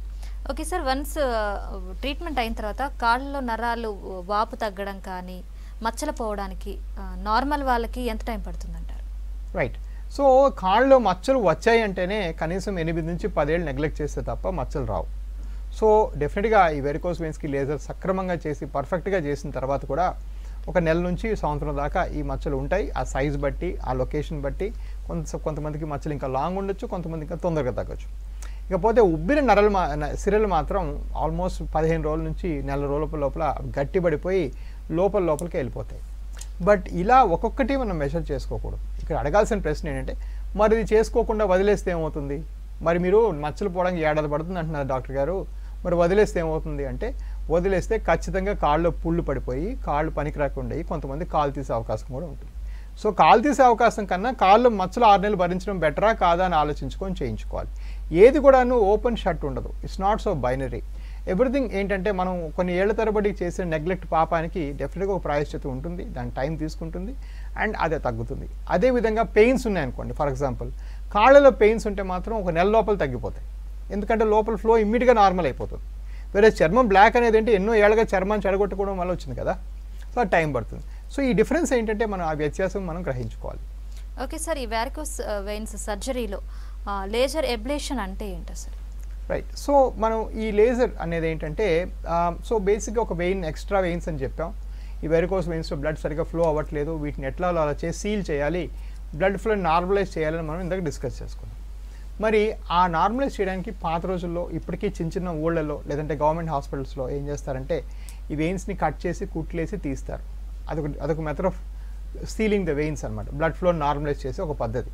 ఓకే సార్ వన్స్ ట్రీట్మెంట్ అయిన తర్వాత కాళ్ళలో నరాలు వాపు తగ్గడం కానీ మచ్చలు పోవడానికి నార్మల్ వాళ్ళకి ఎంత టైం పడుతుందంటారు రైట్ సో కాళ్ళలో మచ్చలు వచ్చాయి అంటేనే కనీసం ఎనిమిది నుంచి పదేళ్ళు నెగ్లెక్ట్ చేస్తే తప్ప మచ్చలు రావు సో డెఫినెట్గా ఈ వెరికోస్ వెయిన్స్కి లేజర్ సక్రమంగా చేసి పర్ఫెక్ట్గా చేసిన తర్వాత కూడా ఒక నెల నుంచి సంవత్సరం దాకా ఈ మచ్చలు ఉంటాయి ఆ సైజ్ బట్టి ఆ లొకేషన్ బట్టి కొంత కొంతమందికి మచ్చలు ఇంకా లాంగ్ ఉండొచ్చు కొంతమంది ఇంకా తొందరగా తగ్గొచ్చు ఇకపోతే ఉబ్బిన నరలు మా న- సిరలు మాత్రం ఆల్మోస్ట్ పదిహేను రోజుల నుంచి నెల రోజుల లోపల గట్టిపడిపోయి లోపల లోపలికి వెళ్ళిపోతాయి బట్ ఇలా ఒక్కొక్కటి మనం మెషర్ చేసుకోకూడదు ఇక్కడ అడగాల్సిన ప్రశ్న ఏంటంటే మరి ఇది చేసుకోకుండా వదిలేస్తే ఏమవుతుంది మరి మీరు మచ్చలు పోవడానికి ఏడాది పడుతుంది అంటున్నారు డాక్టర్ గారు మరి వదిలేస్తే ఏమవుతుంది అంటే వదిలేస్తే ఖచ్చితంగా కాళ్ళు పుళ్ళు పడిపోయి కాళ్ళు పనికి రాకుండా అయ్యి కొంతమంది కాలు తీసే అవకాశం కూడా ఉంటుంది సో కాలు తీసే అవకాశం కన్నా కాళ్ళు మచ్చలు ఆరు నెలలు భరించడం బెటరా కాదా అని ఆలోచించుకొని చేయించుకోవాలి ఏది కూడాను ఓపెన్ షట్ ఉండదు it's not so binary everything ఏంటంటే మనం కొన్ని ఏళ్ల తరబడి చేసే నెగ్లెక్ట్ పాపానికి డెఫినెట్గా ఒక ప్రాయశ్చిత ఉంటుంది దాని టైం తీసుకుంటుంది అండ్ అదే తగ్గుతుంది అదేవిధంగా పెయిన్స్ ఉన్నాయనుకోండి ఫర్ ఎగ్జాంపుల్ కాళ్ళలో పెయిన్స్ ఉంటే మాత్రం ఒక నెల లోపల తగ్గిపోతాయి ఎందుకంటే లోపల ఫ్లో ఇమ్మీడియట్గా నార్మల్ అయిపోతుంది వేరే చర్మం బ్లాక్ అనేది ఏంటి ఎన్నో ఏళ్ళగా చర్మం చెడగొట్టుకోవడం వల్ల వచ్చింది కదా సో అది టైం పడుతుంది సో ఈ డిఫరెన్స్ ఏంటంటే మనం ఆ వ్యత్యాసం మనం గ్రహించుకోవాలి ఓకే సార్ ఈ వ్యారికోస్ వెయిన్స్ సర్జరీలో లేజర్ ఎబ్లేషన్ అంటే ఏంటి అసలు రైట్ సో మనం ఈ లేజర్ అనేది ఏంటంటే సో బేసిక్గా ఒక వెయిన్ ఎక్స్ట్రా వెయిన్స్ అని చెప్పాం ఈ వెరికోస్ వెయిన్స్లో బ్లడ్ సరిగ్గా ఫ్లో అవ్వట్లేదు వీటిని ఎట్లా అలా చేసి సీల్ చేయాలి బ్లడ్ ఫ్లో నార్మలైజ్ చేయాలని మనం ఇందాక డిస్కస్ చేసుకున్నాం మరి ఆ నార్మలైజ్ చేయడానికి పాత రోజుల్లో ఇప్పటికీ చిన్న చిన్న ఊళ్ళలో లేదంటే గవర్నమెంట్ హాస్పిటల్స్లో ఏం చేస్తారంటే ఈ వెయిన్స్ని కట్ చేసి కుట్లేసి తీస్తారు అదొక అదొక method of sealing the veins అనమాట బ్లడ్ ఫ్లో నార్మలైజ్ చేసే ఒక పద్ధతి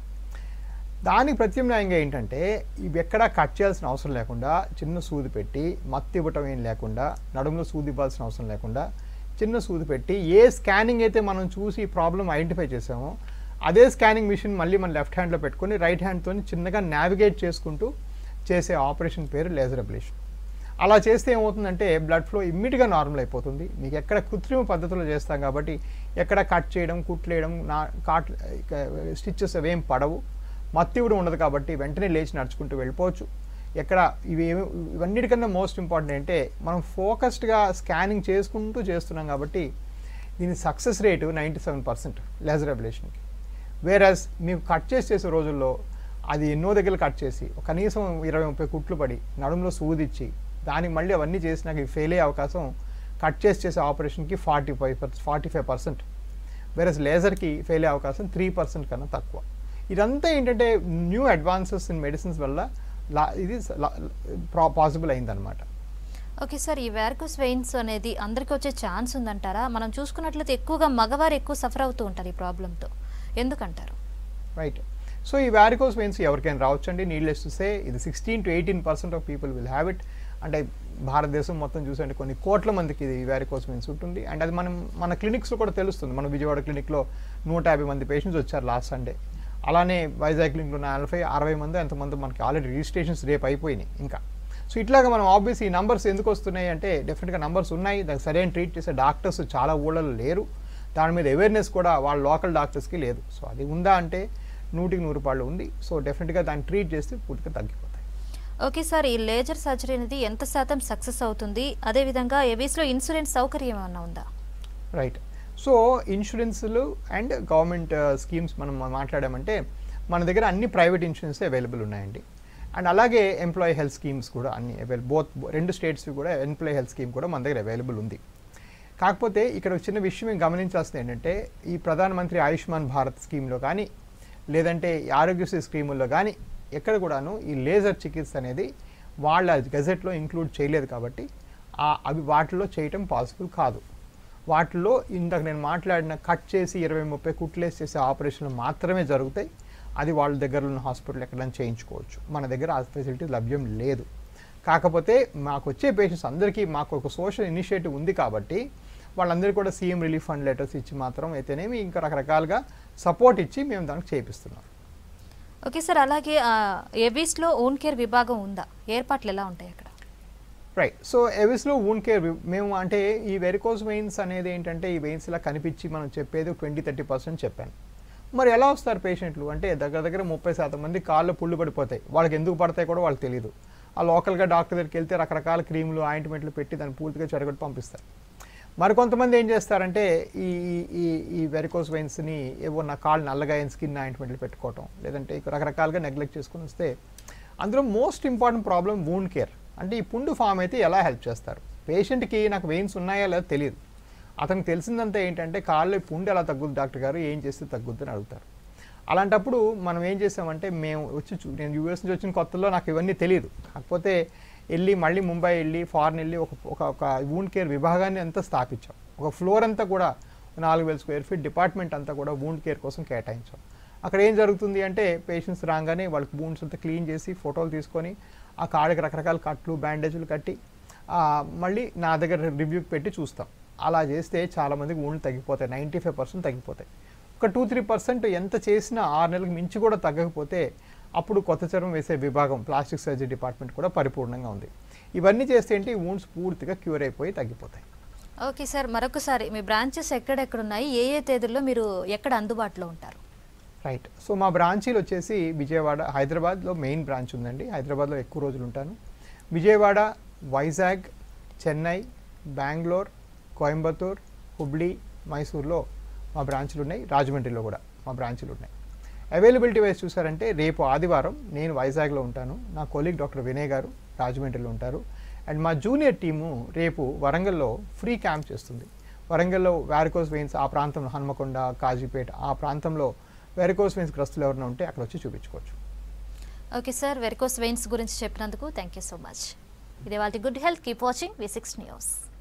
దానికి ప్రత్యామ్నాయంగా ఏంటంటే ఇవి ఎక్కడా కట్ చేయాల్సిన అవసరం లేకుండా చిన్న సూది పెట్టి మత్తి ఇవ్వటం ఏం లేకుండా నడుములో సూది ఇవ్వాల్సిన అవసరం లేకుండా చిన్న సూది పెట్టి ఏ స్కానింగ్ అయితే మనం చూసి ప్రాబ్లం ఐడెంటిఫై చేసామో అదే స్కానింగ్ మిషన్ మళ్ళీ మన లెఫ్ట్ హ్యాండ్లో పెట్టుకొని రైట్ హ్యాండ్తో చిన్నగా నావిగేట్ చేసుకుంటూ చేసే ఆపరేషన్ పేరు లేజర్ అబ్లేషన్ అలా చేస్తే ఏమవుతుందంటే బ్లడ్ ఫ్లో ఇమ్మీడియట్గా నార్మల్ అయిపోతుంది మీకు ఎక్కడ కృత్రిమ పద్ధతిలో చేస్తాం కాబట్టి ఎక్కడ కట్ చేయడం కుట్లేయడం నా కాట్ స్టిచ్చెస్ అవేం పడవు మత్తి కూడా ఉండదు కాబట్టి వెంటనే లేచి నడుచుకుంటూ వెళ్ళిపోవచ్చు ఎక్కడ ఇవి ఏమి- ఇవన్నిటికన్నా మోస్ట్ ఇంపార్టెంట్ అంటే మనం ఫోకస్డ్గా స్కానింగ్ చేసుకుంటూ చేస్తున్నాం కాబట్టి దీని success rate ninety seven percent laser అబ్లేషన్కి వేరస్ మీకు కట్ చేసి చేసే రోజుల్లో అది ఎన్నో దగ్గర కట్ చేసి కనీసం ఇరవై ముప్పై కుట్లు పడి నడుములో సూదిచ్చి దానికి మళ్ళీ అవన్నీ చేసినాక ఇవి ఫెయిల్ అయ్యే అవకాశం కట్ చేసి చేసే ఆపరేషన్కి forty five forty five percent versus లేజర్కి ఫెయిల్ అయ్యే అవకాశం త్రీ పర్సెంట్ కన్నా తక్కువ ఇదంతా ఏంటంటే న్యూ అడ్వాన్సెస్ ఇన్ మెడిసిన్స్ వల్ల లా ఇది పాసిబుల్ అయిందనమాట ఓకే సార్ ఈ వ్యారికోస్ వెయిన్స్ అనేది అందరికీ వచ్చే ఛాన్స్ ఉందంటారా మనం చూసుకున్నట్లయితే ఎక్కువగా మగవారు ఎక్కువ సఫర్ అవుతూ ఉంటారు ఈ ప్రాబ్లంతో ఎందుకంటారు రైట్ సో ఈ వ్యారికోస్ వెయిన్స్ ఎవరికైనా రావచ్చండి నీడ్లెస్ చూస్తే ఇది sixteen to eighteen percent of people will have it అంటే భారతదేశం మొత్తం చూసంటే కొన్ని కోట్ల మందికి ఇది వ్యారికోస్ వెయిన్స్ ఉంటుంది అండ్ అది మనం మన క్లినిక్స్లో కూడా తెలుస్తుంది మన విజయవాడ క్లినిక్లో నూట యాభై మంది పేషెంట్స్ వచ్చారు లాస్ట్ సండే అలానే వైజాగ్ క్లినిక్లో నలభై అరవై మంది ఎంతమంది మనకి ఆల్రెడీ రిజిస్ట్రేషన్స్ రేపు అయిపోయినాయి ఇంకా సో ఇట్లాగా మనం ఆబ్వియస్ ఈ నంబర్స్ ఎందుకు వస్తున్నాయి అంటే డెఫినెట్గా నంబర్స్ ఉన్నాయి దానికి సరైన ట్రీట్ చేసే డాక్టర్స్ చాలా ఊళ్ళలో లేరు దాని మీద అవేర్నెస్ కూడా వాళ్ళ లోకల్ డాక్టర్స్కి లేదు సో అది ఉందా అంటే నూటికి నూరు పాళ్ళు ఉంది సో డెఫినెట్గా దాన్ని ట్రీట్ చేస్తే పూర్తిగా తగ్గిపోతాయి ఓకే సార్ ఈ లేజర్ సర్జరీ అనేది ఎంత శాతం సక్సెస్ అవుతుంది అదేవిధంగా ఏవీస్లో ఇన్సూరెన్స్ సౌకర్యం ఏమన్నా ఉందా రైట్ సో ఇన్సూరెన్స్లు అండ్ గవర్నమెంట్ స్కీమ్స్ మనం మాట్లాడామంటే మన దగ్గర అన్ని ప్రైవేట్ ఇన్సూరెన్స్ అవైలబుల్ ఉన్నాయండి అండ్ అలాగే ఎంప్లాయీ హెల్త్ స్కీమ్స్ కూడా అన్ని అవైలబుల్ బోత్ రెండు స్టేట్స్ కూడా ఎంప్లాయీ హెల్త్ స్కీమ్ కూడా మన దగ్గర అవైలబుల్ ఉంది కాకపోతే ఇక్కడ ఒక చిన్న విషయం మేము గమనించాల్సింది ఏంటంటే ఈ ప్రధానమంత్రి ఆయుష్మాన్ భారత్ స్కీమ్లో కానీ లేదంటే ఈ ఆరోగ్యశ్రీ స్కీముల్లో కానీ ఎక్కడ కూడాను ఈ లేజర్ చికిత్స అనేది వాళ్ళ గెజెట్లో ఇంక్లూడ్ చేయలేదు కాబట్టి ఆ- అవి వాటిలో చేయటం పాసిబుల్ కాదు వాటిలో ఇందాక నేను మాట్లాడిన కట్ చేసి ఇరవై ముప్పై కుట్లేసి చేసే ఆపరేషన్లు మాత్రమే జరుగుతాయి అది వాళ్ళ దగ్గర ఉన్న హాస్పిటల్ ఎక్కడైనా చేయించుకోవచ్చు మన దగ్గర ఆ ఫెసిలిటీ లభ్యం లేదు కాకపోతే మాకు వచ్చే పేషెంట్స్ అందరికీ మాకు ఒక సోషల్ ఇనిషియేటివ్ ఉంది కాబట్టి వాళ్ళందరికీ కూడా సీఎం రిలీఫ్ ఫండ్ లెటర్స్ ఇచ్చి మాత్రం అయితేనేమి ఇంకా రకరకాలుగా సపోర్ట్ ఇచ్చి మేము దానికి చేపిస్తున్నాం ఓకే సార్ అలాగే ఏవీస్లో ఓన్ కేర్ విభాగం ఉందా ఏర్పాట్లు ఎలా ఉంటాయి అక్కడ రైట్ సో ఎవిస్లో వూన్ కేర్ మేము అంటే ఈ వెరికోస్ వెయిన్స్ అనేది ఏంటంటే ఈ వెయిన్స్ ఇలా కనిపించి మనం చెప్పేది ట్వంటీ థర్టీ పర్సెంట్ చెప్పాను మరి ఎలా వస్తారు పేషెంట్లు అంటే దగ్గర దగ్గర ముప్పై శాతం మంది కాళ్ళు పుళ్ళు పడిపోతాయి వాళ్ళకి ఎందుకు పడతాయి కూడా వాళ్ళకి తెలియదు ఆ లోకల్గా డాక్టర్ దగ్గరికి వెళ్తే రకరకాల క్రీములు ఆయింట్మెంట్లు పెట్టి దాన్ని పూర్తిగా చెడగొట్టి పంపిస్తారు మరికొంతమంది ఏం చేస్తారంటే ఈ ఈ- ఈ ఈ వెరికోస్ వెయిన్స్ని ఏవో నా కాళ్ళు నల్లగా అయిన స్కిన్ ఆయింట్మెంట్లు పెట్టుకోవటం లేదంటే ఇక రకరకాలుగా నెగ్లెక్ట్ చేసుకుని వస్తే అందులో most important problem wound care అంటే ఈ పుండు ఫామ్ అయితే ఎలా హెల్ప్ చేస్తారు పేషెంట్కి నాకు వెయిన్స్ ఉన్నాయా లేదా తెలియదు అతనికి తెలిసిందంతా ఏంటంటే కాళ్ళు పుండు ఎలా తగ్గుద్ది డాక్టర్ గారు ఏం చేస్తే తగ్గుద్ది అని అడుగుతారు అలాంటప్పుడు మనం ఏం చేసామంటే మేము వచ్చి చూ నేను యూఎస్ నుంచి వచ్చిన కొత్తలో నాకు ఇవన్నీ తెలియదు కాకపోతే వెళ్ళి మళ్ళీ ముంబై వెళ్ళి ఫారెన్ వెళ్ళి ఒక ఒక ఒక వూండ్ కేర్ విభాగాన్ని అంతా స్థాపించాం ఒక ఫ్లోర్ అంతా కూడా నాలుగు వేల స్క్వేర్ ఫీట్ డిపార్ట్మెంట్ అంతా కూడా వూండ్ కేర్ కోసం కేటాయించాం అక్కడ ఏం జరుగుతుంది అంటే పేషెంట్స్ రాగానే వాళ్ళకి బూన్స్ అంతా క్లీన్ చేసి ఫోటోలు తీసుకొని ఆ కాళ్ళకి రకరకాల కట్లు బ్యాండేజీలు కట్టి ఆ, మళ్ళీ నా దగ్గర రివ్యూకి పెట్టి చూస్తాం అలా చేస్తే చాలామందికి ఊళ్ళు తగ్గిపోతాయి నైంటీ ఫైవ్ పర్సెంట్ తగ్గిపోతాయి ఒక టూ త్రీ పర్సెంట్ ఎంత చేసినా ఆరు నెలలకు మించి కూడా తగ్గకపోతే అప్పుడు కొత్త చర్మం వేసే విభాగం ప్లాస్టిక్ సర్జరీ డిపార్ట్మెంట్ కూడా పరిపూర్ణంగా ఉంది ఇవన్నీ చేస్తే ఏంటి ఈ wounds పూర్తిగా క్యూర్ అయిపోయి తగ్గిపోతాయి ఓకే సార్ మరొకసారి మీ బ్రాంచెస్ ఎక్కడెక్కడ ఉన్నాయి ఏ ఏ తేదీల్లో మీరు ఎక్కడ అందుబాటులో ఉంటారు రైట్ సో మా బ్రాంచీలు వచ్చేసి విజయవాడ హైదరాబాద్లో మెయిన్ బ్రాంచ్ ఉందండి హైదరాబాద్లో ఎక్కువ రోజులు ఉంటాను విజయవాడ వైజాగ్ చెన్నై బెంగళూరు కోయంబత్తూర్ హుబ్లీ మైసూర్లో మా బ్రాంచులు ఉన్నాయి రాజమండ్రిలో కూడా మా బ్రాంచులు ఉన్నాయి అవైలబిలిటీ వైజ్ చూసారంటే రేపు ఆదివారం నేను వైజాగ్లో ఉంటాను నా కొలీగ్ డాక్టర్ వినయ్ గారు రాజమండ్రిలో ఉంటారు అండ్ మా జూనియర్ టీము రేపు వరంగల్లో ఫ్రీ క్యాంప్ చేస్తుంది వరంగల్లో వ్యారికోస్ వెయిన్స్ ఆ ప్రాంతంలో హన్మకొండ కాజీపేట ఆ ప్రాంతంలో వెరికోస్ వెయిన్స్ గ్రస్తులు ఎవరైనా ఉంటే అక్కడ వచ్చి చూపించుకోవచ్చు ఓకే సార్ వెరికోస్ వెయిన్స్ గురించి చెప్పినందుకు థ్యాంక్ యూ సో మచ్ ఇదే వాళ్ళ good health keep watching V six news